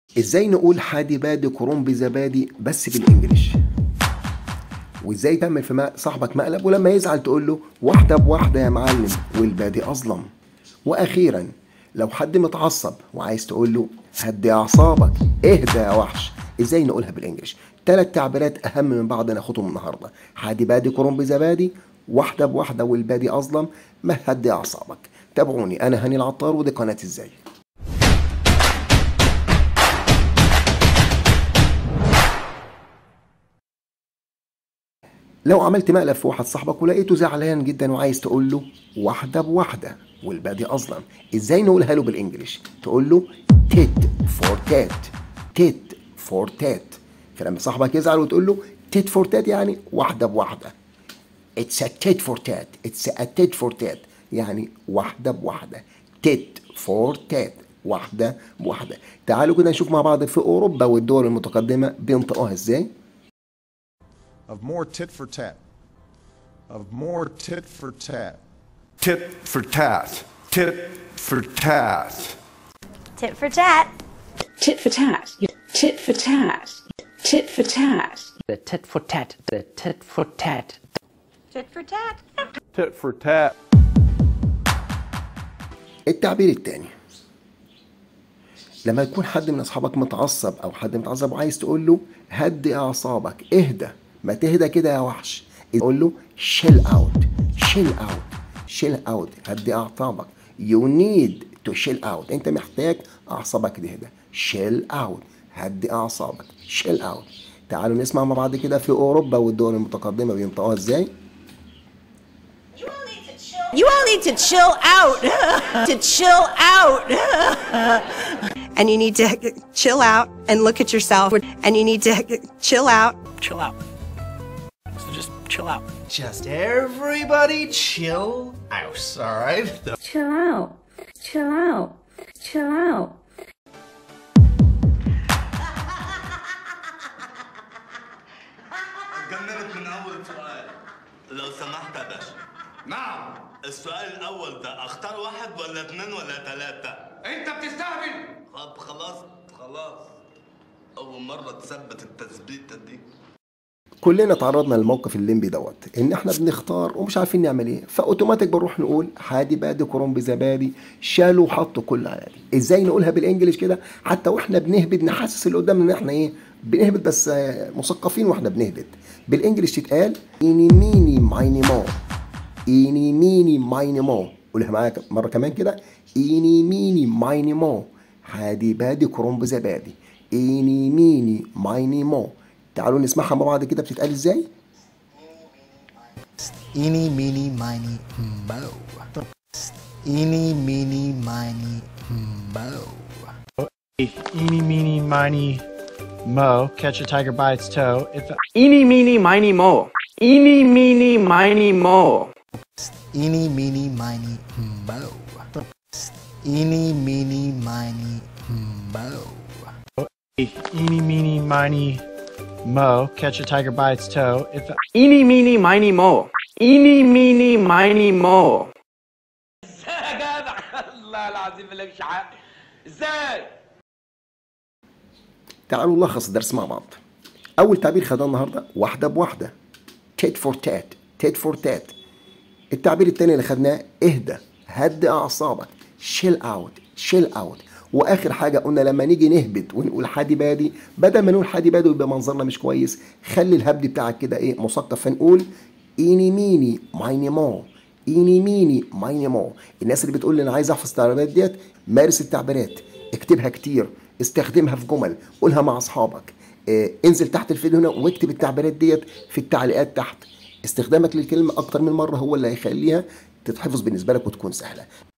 ازاي نقول حادي بادي كرنب زبادي بس بالانجلش وازاي تعمل في مق- صاحبك مقلب ولما يزعل تقول له واحده بواحده يا معلم والبادي اظلم واخيرا لو حد متعصب وعايز تقول له هدي اعصابك اهدى يا وحش ازاي نقولها بالانجلش ثلاث تعبيرات اهم من بعض ناخدهم النهارده حادي بادي كرنب زبادي واحده بواحده والبادي اظلم ما هدي اعصابك تابعوني انا هاني العطار ودي قناه ازاي لو عملت مقلب في واحد صاحبك ولقيته زعلان جدا وعايز تقول له واحدة بواحدة والبادي أظلم إزاي نقولها له بالإنجليش تقول له تيت فور تات تيت فور تات فلما صاحبك يزعل وتقول له تيت فور تات يعني واحدة بواحدة It's a tit for tat It's a tit for tat يعني واحدة بواحدة تيت فور تات واحدة بواحدة تعالوا كده نشوف مع بعض في أوروبا والدول المتقدمة بينطقوها إزاي of more tit for tat. Of more tit for tat. Tit for tat. Tit for tat. Tit for tat. Tit for tat. Tit for tat. Tit for tat. The tit for tat. The tit for tat. Tit for tat. Tit for tat. التعبير التاني لما يكون حد من اصحابك متعصب او حد متعصب وعايز تقول له هدي اعصابك اهدى ما تهدى كده يا وحش تقول له شيل اوت شيل اوت شيل اوت هدي اعصابك يو نيد تو شيل اوت انت محتاج اعصابك تهدى شيل اوت هدي اعصابك شيل اوت تعالوا نسمع مع بعض كده في اوروبا والدول المتقدمه بينطقوها ازاي You all need to chill out. to chill out. and you need to chill out and look at yourself. And you need to chill out. Chill out. So just chill out. Just everybody chill out, alright? Chill out. Chill out. Chill out. جننت من اول سؤال لو سمحت يا باشا نعم السؤال الاول ده اختار واحد ولا اتنين ولا تلاتة انت بتستهبل طب خلاص خلاص اول مرة تثبت التثبيتة دي كلنا تعرضنا للموقف الليمبي دوت ان احنا بنختار ومش عارفين نعمل ايه فاوتوماتيك بنروح نقول حادي بادي كرنب زبادي شالوا وحطوا كل على دي ازاي نقولها بالانجلش كده حتى واحنا بنهبد نحسس اللي قدامنا ان احنا ايه بنهبد بس آه، مثقفين واحنا بنهبد بالانجلش تتقال ايني ميني مايني مو ايني ميني مايني مو قولها معايا مره كمان كده ايني ميني مايني مو حادي بادي كرنب زبادي ايني ميني مايني مو تعالوا نسمعها مع بعض كده بتتقال ازاي Eeny, meeny, miny, mo. Eeny, meeny, miny, mo. Eeny, meeny, miny, mo. Catch a tiger by its toe. If Eeny, meeny, miny, mo. Eeny, meeny, miny, mo. Eeny, meeny, miny, mo. Eeny, meeny, miny, mo. eeny, meeny, miny, mo. Catch a tiger by its toe. If Eeny, meeny, miny, mo. Eeny, meeny, miny, mo. تعالوا نلخص الدرس مع بعض اول تعبير خدناه النهارده واحده بواحده تيت فور تات تيت فور تات التعبير التاني اللي خدناه اهدى هدي اعصابك شيل اوت شيل اوت واخر حاجه قلنا لما نيجي نهبد ونقول حادي بادي بدل ما نقول حادي بادي ويبقى منظرنا مش كويس خلي الهبد بتاعك كده ايه مثقف فنقول ايني ميني مايني مو ايني ميني مايني مو الناس اللي بتقول لي انا عايز احفظ التعبيرات ديت مارس التعبيرات اكتبها كتير استخدمها في جمل قولها مع اصحابك اه انزل تحت الفيديو هنا واكتب التعبيرات ديت في التعليقات تحت استخدامك للكلمه اكتر من مره هو اللي هيخليها تتحفظ بالنسبه لك وتكون سهله